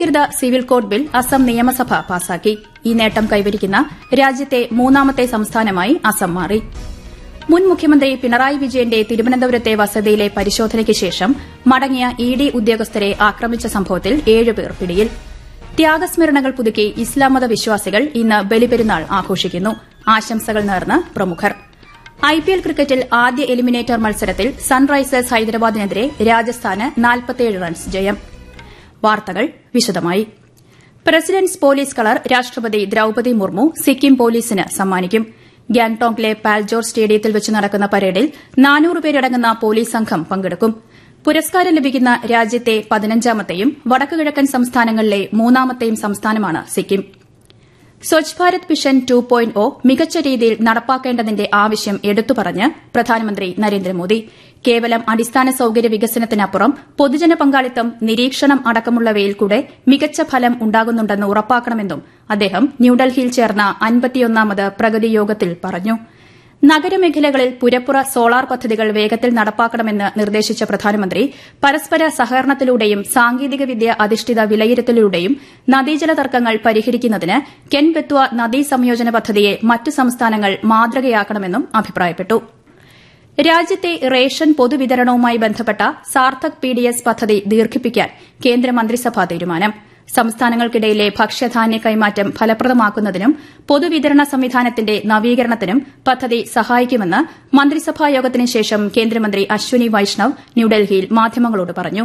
ഏകീകൃത civil code bill Assam നിയമസഭ പാസാക്കി ഈ നേട്ടം കൈവരിക്കുന്ന രാജ്യത്തെ മൂന്നാമത്തെ സംസ്ഥാനമായി അസം മാറി മുൻ മുഖ്യമന്ത്രി പിണറായി വിജയന്റെ തിരുവനന്തപുരത്തെ വസതിയിലെ പരിശോധനയ്ക്ക് ശേഷം മടങ്ങിയ ഇ ഡി ഉദ്യോഗസ്ഥരെ ആക്രമിച്ച സംഭവത്തിൽ ഏഴുപേർ പിടിയിൽ ത്യാഗസ്മരണകൾ പുതുക്കി ഇസ്ലാം മത വിശ്വാസികൾ ഇന്ന് ബലിപെരുന്നാൾ ആഘോഷിക്കുന്നു ആശംസകൾ നേർന്ന് പ്രമുഖർ ഐപിഎൽ ക്രിക്കറ്റിൽ ആദ്യ എലിമിനേറ്റർ മത്സരത്തിൽ സൺറൈസേഴ്സ് ഹൈദരാബാദിനെതിരെ രാജസ്ഥാന് റൺസ് ജയം വാർത്തകൾ വിശദമായി പ്രസിഡന്റ്സ് പോലീസ് കളർ രാഷ്ട്രപതി ദ്രൌപതി മുർമു സിക്കിം പോലീസിന് സമ്മാനിക്കും ഗാംഗ്ടോക്കിലെ പാൽജോർ സ്റ്റേഡിയത്തിൽ വെച്ച് നടക്കുന്ന പരേഡിൽ നാനൂറ് പേരടങ്ങുന്ന പോലീസ് സംഘം പങ്കെടുക്കും പുരസ്കാരം ലഭിക്കുന്ന രാജ്യത്തെ പതിനഞ്ചാമത്തെയും വടക്കുകിഴക്കൻ സംസ്ഥാനങ്ങളിലെ മൂന്നാമത്തെയും സംസ്ഥാനമാണ് Sikkim Swachh Bharat mission two point O മികച്ച രീതിയിൽ നടപ്പാക്കേണ്ടതിന്റെ ആവശ്യം എടുത്തുപറഞ്ഞ് പ്രധാനമന്ത്രി നരേന്ദ്രമോദി കേവലം അടിസ്ഥാന സൌകര്യ വികസനത്തിനപ്പുറം പൊതുജന പങ്കാളിത്തം നിരീക്ഷണം അടക്കമുള്ളവയിൽ കൂടെ മികച്ച ഫലം ഉണ്ടാകുന്നുണ്ടെന്ന് ഉറപ്പാക്കണമെന്നും അദ്ദേഹം ന്യൂഡൽഹിയിൽ ചേർന്ന അൻപത്തിയൊന്നാമത് പ്രഗതി യോഗത്തിൽ പറഞ്ഞു നഗരമേഖലകളിൽ പുരപ്പുറ സോളാർ പദ്ധതികൾ വേഗത്തിൽ നടപ്പാക്കണമെന്ന് നിർദ്ദേശിച്ച പ്രധാനമന്ത്രി പരസ്പര സഹകരണത്തിലൂടെയും സാങ്കേതികവിദ്യ അധിഷ്ഠിത വിലയിരുത്തലിലൂടെയും നദീജല തർക്കങ്ങൾ പരിഹരിക്കുന്നതിന് കെൻ ബെത്വ നദീ സംയോജന പദ്ധതിയെ മറ്റ് സംസ്ഥാനങ്ങൾ മാതൃകയാക്കണമെന്നും അഭിപ്രായപ്പെട്ടു രാജ്യത്തെ റേഷൻ പൊതുവിതരണവുമായി ബന്ധപ്പെട്ട സാർത്ഥക് പിഡിഎസ് പദ്ധതി ദീർഘിപ്പിക്കാൻ കേന്ദ്രമന്ത്രിസഭാ തീരുമാനം സംസ്ഥാനങ്ങൾക്കിടയിലെ ഭക്ഷ്യധാന്യ കൈമാറ്റം ഫലപ്രദമാക്കുന്നതിനും പൊതുവിതരണ സംവിധാനത്തിന്റെ നവീകരണത്തിനും പദ്ധതി സഹായിക്കുമെന്ന് മന്ത്രിസഭാ യോഗത്തിന് ശേഷം കേന്ദ്രമന്ത്രി അശ്വനി വൈഷ്ണവ് ന്യൂഡൽഹിയിൽ മാധ്യമങ്ങളോട് പറഞ്ഞു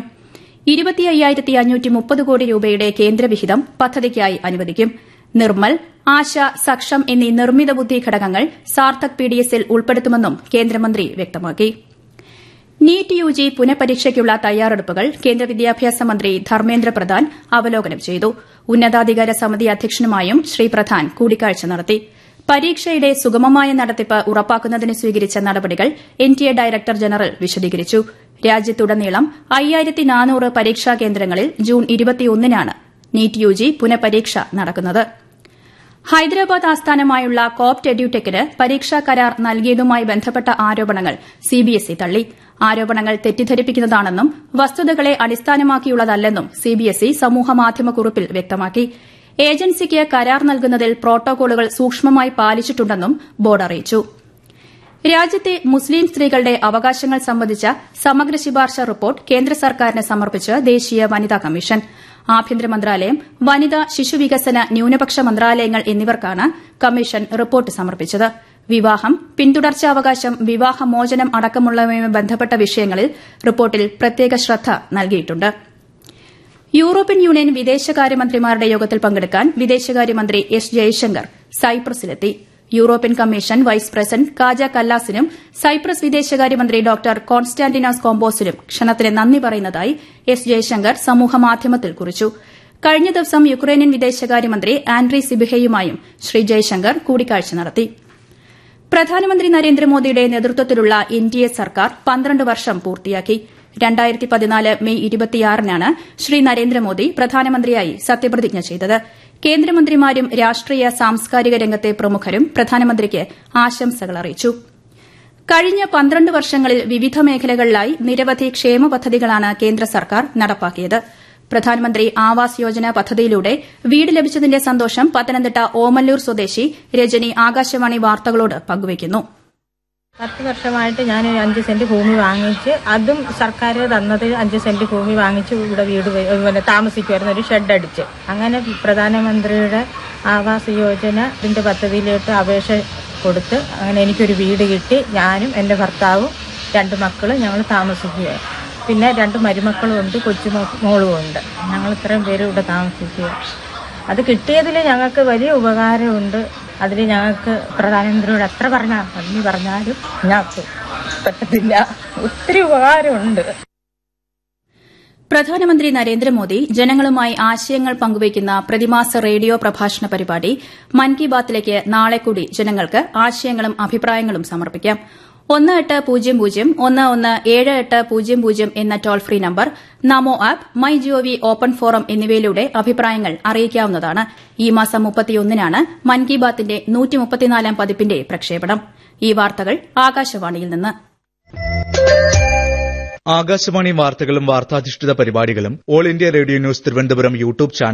കോടി രൂപയുടെ കേന്ദ്രവിഹിതം പദ്ധതിക്കായി അനുവദിക്കും നിർമ്മൽ ആശ സക്ഷം എന്നീ നിർമ്മിത ബുദ്ധി ഘടകങ്ങൾ സാർത്ഥക് പിഡിഎസിൽ ഉൾപ്പെടുത്തുമെന്നും കേന്ദ്രമന്ത്രി വ്യക്തമാക്കി നീറ്റ് യുജി പുനഃപരീക്ഷയ്ക്കുള്ള തയ്യാറെടുപ്പുകൾ കേന്ദ്ര വിദ്യാഭ്യാസ മന്ത്രി ധർമ്മേന്ദ്ര പ്രധാൻ അവലോകനം ചെയ്തു ഉന്നതാധികാര സമിതി അധ്യക്ഷനുമായും ശ്രീ പ്രധാൻ കൂടിക്കാഴ്ച നടത്തി പരീക്ഷയുടെ സുഗമമായ നടത്തിപ്പ് ഉറപ്പാക്കുന്നതിന് സ്വീകരിച്ച നടപടികൾ എൻടിഎ ഡയറക്ടർ ജനറൽ വിശദീകരിച്ചു രാജ്യത്തുടനീളം അയ്യായിരത്തി നാനൂറ് പരീക്ഷാ കേന്ദ്രങ്ങളിൽ ജൂൺ ഇരുപത്തിയൊന്നിനാണ് നീറ്റ് യുജി പുനഃപരീക്ഷ നടക്കുന്നത് ഹൈദരാബാദ് ആസ്ഥാനമായുള്ള കോപ്റ്റ് എഡ്യൂടെക്കിന് പരീക്ഷാ കരാർ നൽകിയതുമായി ബന്ധപ്പെട്ട ആരോപണങ്ങൾ സിബിഎസ്ഇ തള്ളി ആരോപണങ്ങൾ തെറ്റിദ്ധരിപ്പിക്കുന്നതാണെന്നും വസ്തുതകളെ അടിസ്ഥാനമാക്കിയുള്ളതല്ലെന്നും സിബിഎസ്ഇ സമൂഹമാധ്യമ കുറിപ്പിൽ വ്യക്തമാക്കി ഏജൻസിക്ക് കരാർ നൽകുന്നതിൽ പ്രോട്ടോകോളുകൾ സൂക്ഷ്മമായി പാലിച്ചിട്ടുണ്ടെന്നും ബോർഡ് അറിയിച്ചു രാജ്യത്തെ മുസ്ലിം സ്ത്രീകളുടെ അവകാശങ്ങൾ സംബന്ധിച്ച സമഗ്ര ശുപാർശ റിപ്പോർട്ട് കേന്ദ്ര സർക്കാരിന് സമർപ്പിച്ച് ദേശീയ വനിതാ കമ്മീഷൻ ആഭ്യന്തര മന്ത്രാലയം വനിതാ ശിശുവികസന ന്യൂനപക്ഷ മന്ത്രാലയങ്ങൾ എന്നിവർക്കാണ് കമ്മീഷൻ റിപ്പോർട്ട് സമർപ്പിച്ചത് വിവാഹം പിന്തുടർച്ചാവകാശം വിവാഹമോചനം അടക്കമുള്ളവയുമായി ബന്ധപ്പെട്ട വിഷയങ്ങളിൽ റിപ്പോർട്ടിൽ പ്രത്യേക ശ്രദ്ധ നൽകിയിട്ടുണ്ട് യൂറോപ്യൻ യൂണിയൻ വിദേശകാര്യമന്ത്രിമാരുടെ യോഗത്തിൽ പങ്കെടുക്കാൻ വിദേശകാര്യമന്ത്രി എസ് ജയശങ്കർ സൈപ്രസിലെത്തി European commission vice president Kaja കല്ലാസിനും സൈപ്രസ് വിദേശകാര്യമന്ത്രി ഡോക്ടർ കോൺസ്റ്റാന്റിനോസ് കോംബോസിനും ക്ഷണത്തിന് നന്ദി പറയുന്നതായി എസ് ജയശങ്കർ സമൂഹമാധ്യമത്തിൽ കുറിച്ചു കഴിഞ്ഞ ദിവസം യുക്രൈനിയൻ വിദേശകാര്യമന്ത്രി ആൻഡ്രി സിബിഹയുമായും ശ്രീ ജയശങ്കർ കൂടിക്കാഴ്ച നടത്തി പ്രധാനമന്ത്രി നരേന്ദ്രമോദിയുടെ നേതൃത്വത്തിലുള്ള എൻഡിഎ സർക്കാർ പന്ത്രണ്ട് വർഷം പൂർത്തിയാക്കി രണ്ടായിരത്തി പതിനാല് മെയ് ഇരുപത്തിയാറിനാണ് ശ്രീ നരേന്ദ്രമോദി പ്രധാനമന്ത്രിയായി സത്യപ്രതിജ്ഞ ചെയ്തത് കേന്ദ്രമന്ത്രിമാരും രാഷ്ട്രീയ സാംസ്കാരിക രംഗത്തെ പ്രമുഖരും പ്രധാനമന്ത്രിക്ക് ആശംസകൾ അറിയിച്ചു കഴിഞ്ഞ പന്ത്രണ്ട് വർഷങ്ങളിൽ വിവിധ മേഖലകളിലായി നിരവധി ക്ഷേമ പദ്ധതികളാണ് കേന്ദ്ര സർക്കാർ നടപ്പാക്കിയത് പ്രധാനമന്ത്രി ആവാസ് യോജന പദ്ധതിയിലൂടെ വീട് ലഭിച്ചതിന്റെ സന്തോഷം പത്തനംതിട്ട ഓമല്ലൂർ സ്വദേശി രജനി ആകാശവാണി വാർത്തകളോട് പങ്കുവയ്ക്കുന്നു പത്ത് വർഷമായിട്ട് ഞാൻ ഒരു അഞ്ച് സെന്റ് ഭൂമി വാങ്ങിച്ച് അതും സർക്കാർ തന്നത് അഞ്ച് സെന്റ് ഭൂമി വാങ്ങിച്ച് ഇവിടെ വീട് വെ- പിന്നെ താമസിക്കുമായിരുന്നു ഒരു ഷെഡ് അടിച്ച് അങ്ങനെ പ്രധാനമന്ത്രിയുടെ ആവാസ് യോജന ഇതിന്റെ പദ്ധതിയിലോട്ട് അപേക്ഷ കൊടുത്ത് അങ്ങനെ എനിക്കൊരു വീട് കിട്ടി ഞാനും എൻ്റെ ഭർത്താവും രണ്ട് മക്കളും ഞങ്ങൾ താമസിക്കുകയാണ് പിന്നെ രണ്ട് മരുമക്കളും ഉണ്ട് കൊച്ചു മോളും ഉണ്ട് ഞങ്ങൾ ഇത്രയും പേര് ഇവിടെ താമസിക്കുക അത് കിട്ടിയതിൽ ഞങ്ങൾക്ക് വലിയ ഉപകാരമുണ്ട് അതിൽ ഞങ്ങൾക്ക് പ്രധാനമന്ത്രിയോട് എത്ര പറഞ്ഞാൽ നന്ദി പറഞ്ഞാലും ഞങ്ങൾക്ക് പറ്റത്തില്ല ഒത്തിരി ഉപകാരമുണ്ട് പ്രധാനമന്ത്രി നരേന്ദ്രമോദി ജനങ്ങളുമായി ആശയങ്ങൾ പങ്കുവയ്ക്കുന്ന പ്രതിമാസ റേഡിയോ പ്രഭാഷണ പരിപാടി മൻ കി ബാത്തിലേക്ക് നാളെ കൂടി ജനങ്ങൾക്ക് ആശയങ്ങളും അഭിപ്രായങ്ങളും സമർപ്പിക്കാം ഒന്ന് എട്ട് പൂജ്യം പൂജ്യം ഒന്ന് ഒന്ന് ഏഴ് എട്ട് പൂജ്യം പൂജ്യം എന്ന toll free number Namo app my GOV open forum എന്നിവയിലൂടെ അഭിപ്രായങ്ങൾ അറിയിക്കാവുന്നതാണ് ഈ മാസം മുപ്പത്തിയൊന്നിനാണ് മൻ കി ബാത്തിന്റെ നൂറ്റിമുപ്പത്തിനാലാം പതിപ്പിന്റെ പ്രക്ഷേപണം ഈ വാർത്തകൾ ആകാശവാണിയിൽ നിന്ന് ആകാശവാണി വാർത്തകളും വാർത്താധിഷ്ഠിത പരിപാടികളും all India radio news Thiruvananthapuram YouTube channel